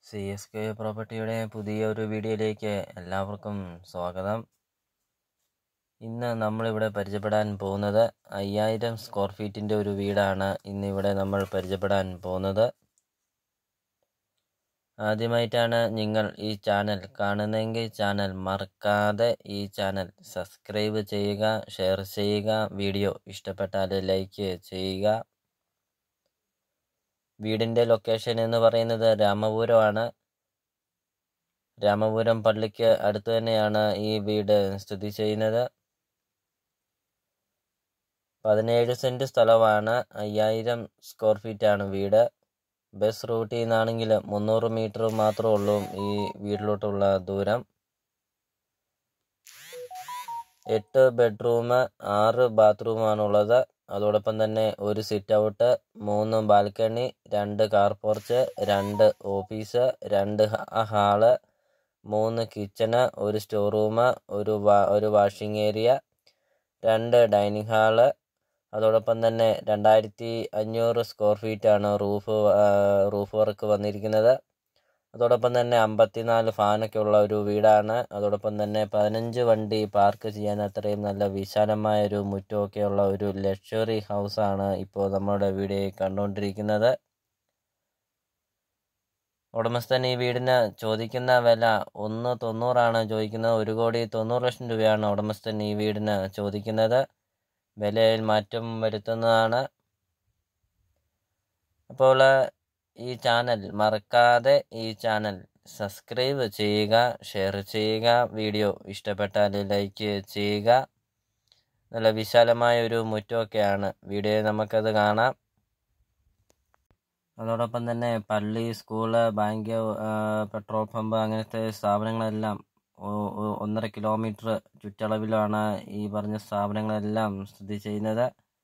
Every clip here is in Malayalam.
സി എസ് കെ പ്രോപ്പർട്ടിയുടെ പുതിയ ഒരു വീഡിയോയിലേക്ക് എല്ലാവർക്കും സ്വാഗതം ഇന്ന് നമ്മളിവിടെ പരിചയപ്പെടാൻ പോകുന്നത് അയ്യായിരം സ്ക്വയർ ഫീറ്റിൻ്റെ ഒരു വീടാണ് ഇന്നിവിടെ നമ്മൾ പരിചയപ്പെടാൻ പോകുന്നത് ആദ്യമായിട്ടാണ് നിങ്ങൾ ഈ ചാനൽ കാണുന്നതെങ്കിൽ ചാനൽ മറക്കാതെ ഈ ചാനൽ സബ്സ്ക്രൈബ് ചെയ്യുക ഷെയർ ചെയ്യുക വീഡിയോ ഇഷ്ടപ്പെട്ടാൽ ലൈക്ക് ചെയ്യുക വീടിൻ്റെ ലൊക്കേഷൻ എന്ന് പറയുന്നത് രാമപുരമാണ് രാമപുരം പള്ളിക്ക് അടുത്ത് തന്നെയാണ് ഈ വീട് സ്ഥിതി ചെയ്യുന്നത് പതിനേഴ് സെൻറ്റ് സ്ഥലമാണ് അയ്യായിരം സ്ക്വയർ ഫീറ്റാണ് വീട് ബസ് റൂട്ടിൽ നിന്നാണെങ്കിൽ മുന്നൂറ് മീറ്റർ മാത്രമേ ഉള്ളൂ ഈ വീട്ടിലോട്ടുള്ള ദൂരം എട്ട് ബെഡ്റൂം ആറ് ബാത്റൂമാണുള്ളത് അതോടൊപ്പം തന്നെ ഒരു സിറ്റ് ഔട്ട് മൂന്ന് ബാൽക്കണി രണ്ട് കാർ പോർച്ച് രണ്ട് ഓഫീസ് രണ്ട് ഹാള് മൂന്ന് കിച്ചണ് ഒരു സ്റ്റോർ റൂം ഒരു ഒരു വാഷിംഗ് ഏരിയ രണ്ട് ഡൈനിങ് ഹാള് അതോടൊപ്പം തന്നെ രണ്ടായിരത്തി അഞ്ഞൂറ് സ്ക്വയർ ഫീറ്റാണ് റൂഫ് റൂഫ് വർക്ക് വന്നിരിക്കുന്നത് അതോടൊപ്പം തന്നെ അമ്പത്തിനാല് ഫാനൊക്കെ ഉള്ള ഒരു വീടാണ് അതോടൊപ്പം തന്നെ പതിനഞ്ച് വണ്ടി പാർക്ക് ചെയ്യാൻ അത്രയും നല്ല വിശാലമായ ഒരു മുറ്റമൊക്കെ ഉള്ള ഒരു ലക്ഷറി ഹൗസാണ് ഇപ്പോൾ നമ്മുടെ വീഡിയോയിൽ കണ്ടുകൊണ്ടിരിക്കുന്നത് ഉടമസ്ഥൻ ഈ വീടിന് ചോദിക്കുന്ന വില ഒന്ന് തൊണ്ണൂറാണ് ചോദിക്കുന്നത് ഒരു കോടി തൊണ്ണൂറ് ലക്ഷം രൂപയാണ് ഉടമസ്ഥൻ ഈ വീടിന് ചോദിക്കുന്നത് വിലയിൽ മാറ്റം വരുത്തുന്നതാണ് അപ്പോൾ ഈ ചാനൽ മറക്കാതെ ഈ ചാനൽ സബ്സ്ക്രൈബ് ചെയ്യുക ഷെയർ ചെയ്യുക വീഡിയോ ഇഷ്ടപ്പെട്ടാൽ ലൈക്ക് ചെയ്യുക നല്ല വിശാലമായ ഒരു മുറ്റമൊക്കെയാണ് വീഡിയോ നമുക്കത് കാണാം അതോടൊപ്പം തന്നെ പള്ളി സ്കൂള് ബാങ്ക് പെട്രോൾ പമ്പ് അങ്ങനത്തെ സ്ഥാപനങ്ങളെല്ലാം ഒന്നര കിലോമീറ്റർ ചുറ്റളവിലാണ് ഈ പറഞ്ഞ സ്ഥാപനങ്ങളെല്ലാം സ്ഥിതി ചെയ്യുന്നത്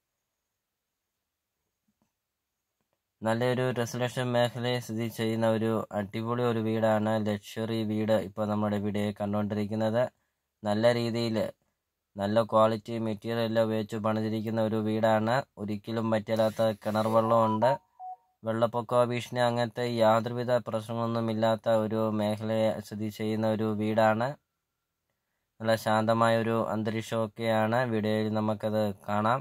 നല്ലൊരു റെസിഡൻഷ്യൽ മേഖലയിൽ സ്ഥിതി ചെയ്യുന്ന ഒരു അടിപൊളി ഒരു വീടാണ് ലക്ഷറി വീട് ഇപ്പോൾ നമ്മുടെ വീഡിയോ കണ്ടുകൊണ്ടിരിക്കുന്നത് നല്ല രീതിയിൽ നല്ല ക്വാളിറ്റി മെറ്റീരിയൽ എല്ലാം ഉപയോഗിച്ച് പണിതിരിക്കുന്ന ഒരു വീടാണ് ഒരിക്കലും പറ്റില്ലാത്ത കിണർ വെള്ളമുണ്ട് വെള്ളപ്പൊക്ക ഭീഷണി അങ്ങനത്തെ യാതൊരുവിധ പ്രശ്നങ്ങളൊന്നുമില്ലാത്ത ഒരു മേഖലയെ സ്ഥിതി ചെയ്യുന്ന ഒരു വീടാണ് നല്ല ശാന്തമായ ഒരു അന്തരീക്ഷമൊക്കെയാണ് വീഡിയോയിൽ നമുക്കത് കാണാം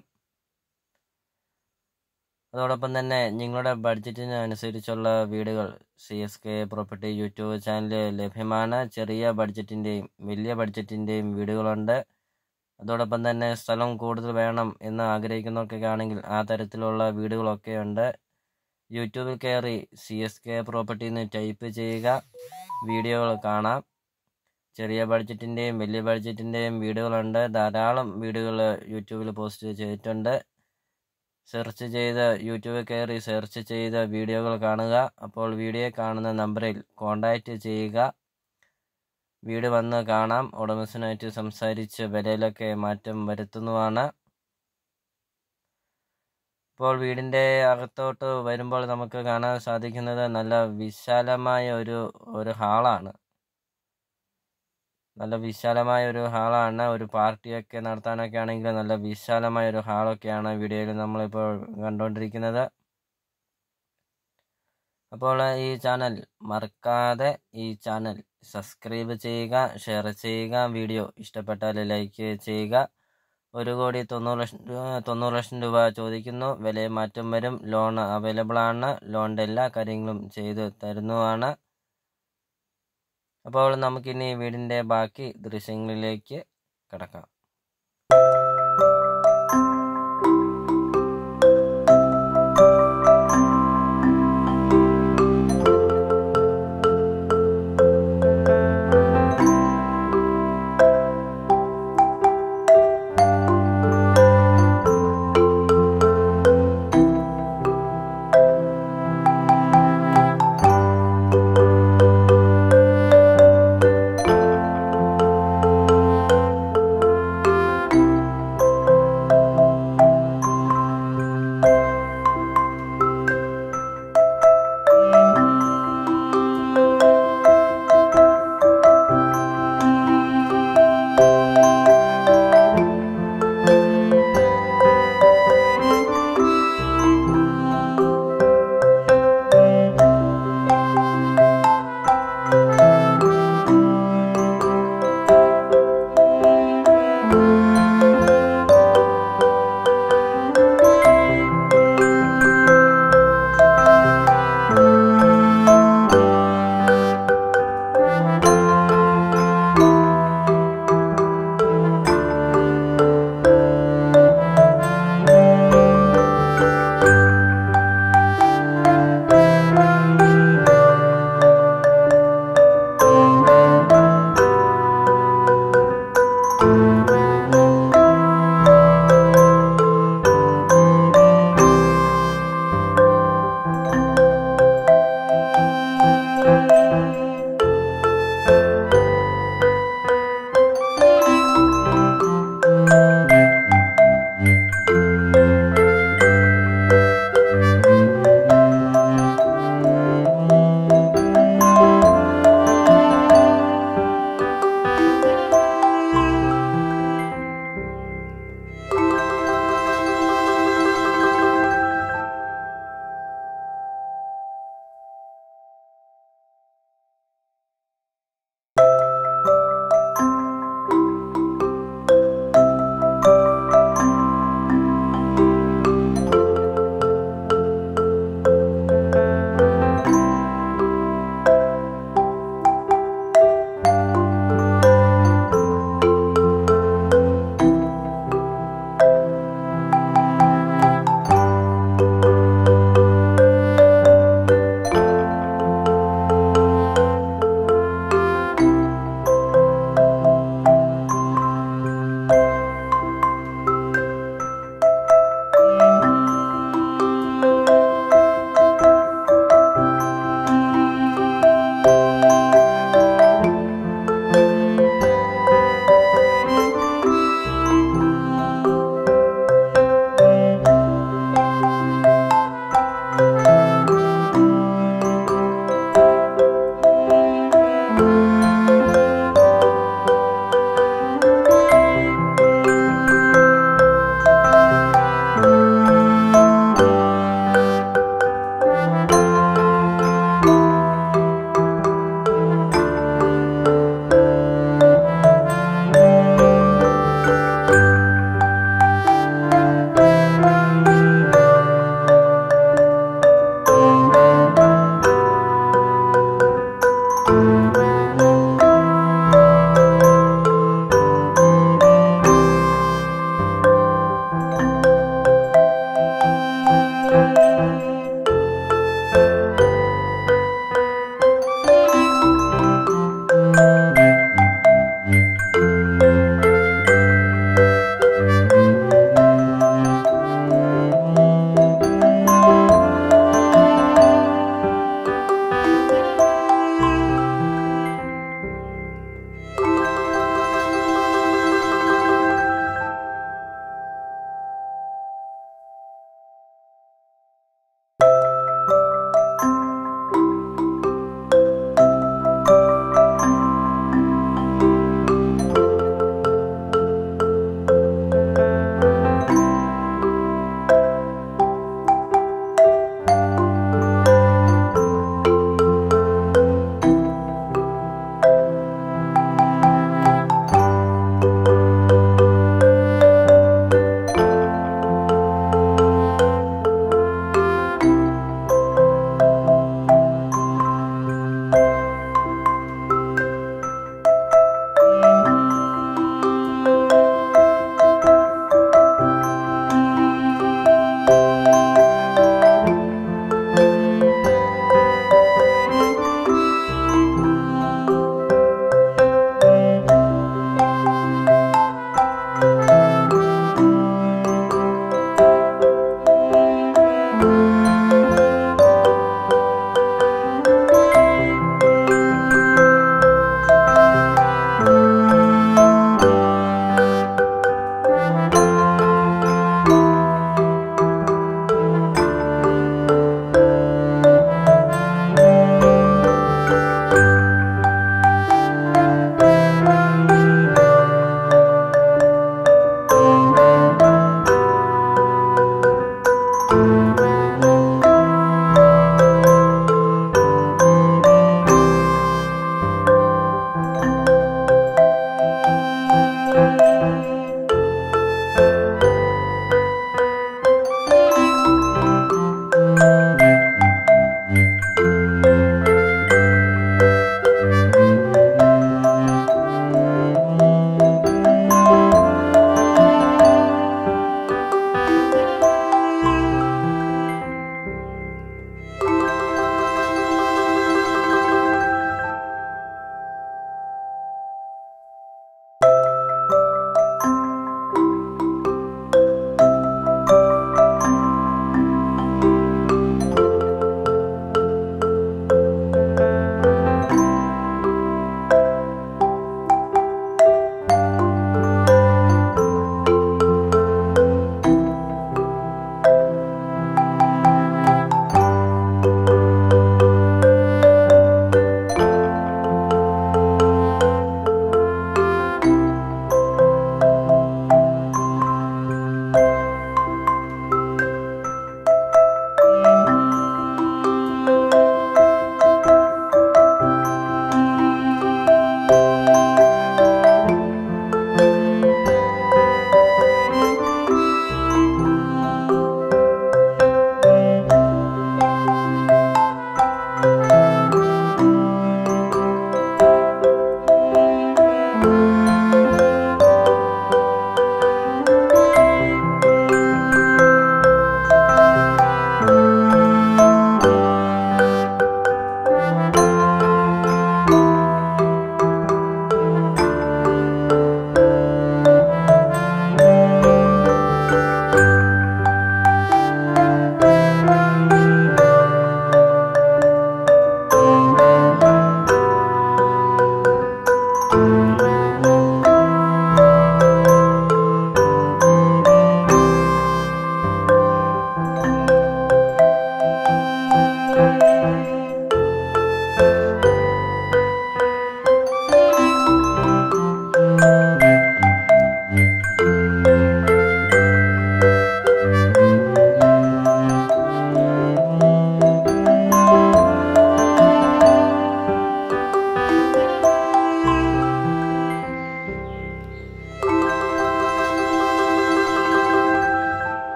അതോടൊപ്പം തന്നെ നിങ്ങളുടെ ബഡ്ജറ്റിന് അനുസരിച്ചുള്ള വീടുകൾ C S K property YouTube ചാനലിൽ ലഭ്യമാണ് ചെറിയ ബഡ്ജറ്റിൻ്റെയും വലിയ ബഡ്ജറ്റിൻ്റെയും വീടുകളുണ്ട് അതോടൊപ്പം തന്നെ സ്ഥലം കൂടുതൽ വേണം എന്ന് ആഗ്രഹിക്കുന്നവർക്കൊക്കെ ആണെങ്കിൽ ആ തരത്തിലുള്ള വീടുകളൊക്കെ ഉണ്ട് യൂട്യൂബിൽ കയറി സി എസ് കെ പ്രോപ്പർട്ടി എന്ന് ടൈപ്പ് ചെയ്യുക വീഡിയോകൾ കാണാം ചെറിയ ബഡ്ജറ്റിൻ്റെയും വലിയ ബഡ്ജറ്റിൻ്റെയും വീഡിയോകളുണ്ട് ധാരാളം വീഡിയോകൾ യൂട്യൂബിൽ പോസ്റ്റ് ചെയ്തിട്ടുണ്ട് സെർച്ച് ചെയ്ത് യൂട്യൂബിൽ കയറി സെർച്ച് ചെയ്ത് വീഡിയോകൾ കാണുക അപ്പോൾ വീഡിയോ കാണുന്ന നമ്പറിൽ കോൺടാക്റ്റ് ചെയ്യുക വീട് വന്ന് കാണാം ഉടമസ്ഥനായിട്ട് സംസാരിച്ച് വിലയിലൊക്കെ മാറ്റം വരുത്തുന്നതാണ് ഇപ്പോൾ വീടിൻ്റെ അകത്തോട്ട് വരുമ്പോൾ നമുക്ക് കാണാൻ സാധിക്കുന്നത് നല്ല വിശാലമായ ഒരു ഒരു ഹാളാണ് നല്ല വിശാലമായ ഒരു ഹാളാണ് ഒരു പാർട്ടിയൊക്കെ നടത്താനൊക്കെ ആണെങ്കിൽ നല്ല വിശാലമായ ഒരു ഹാളൊക്കെയാണ് വീഡിയോയിൽ നമ്മളിപ്പോൾ കണ്ടുകൊണ്ടിരിക്കുന്നത് അപ്പോൾ ഈ ചാനൽ മറക്കാതെ ഈ ചാനൽ സബ്സ്ക്രൈബ് ചെയ്യുക ഷെയർ ചെയ്യുക വീഡിയോ ഇഷ്ടപ്പെട്ടാൽ ലൈക്ക് ചെയ്യുക ഒരു കോടി തൊണ്ണൂറ് ലക്ഷം തൊണ്ണൂറ് ലക്ഷം രൂപ ചോദിക്കുന്നു വില മാറ്റം വരും ലോൺ അവൈലബിൾ ആണ് ലോണിൻ്റെ എല്ലാ കാര്യങ്ങളും ചെയ്ത് തരുന്നതാണ് അപ്പോൾ നമുക്കിനി വീടിൻ്റെ ബാക്കി ദൃശ്യങ്ങളിലേക്ക് കിടക്കാം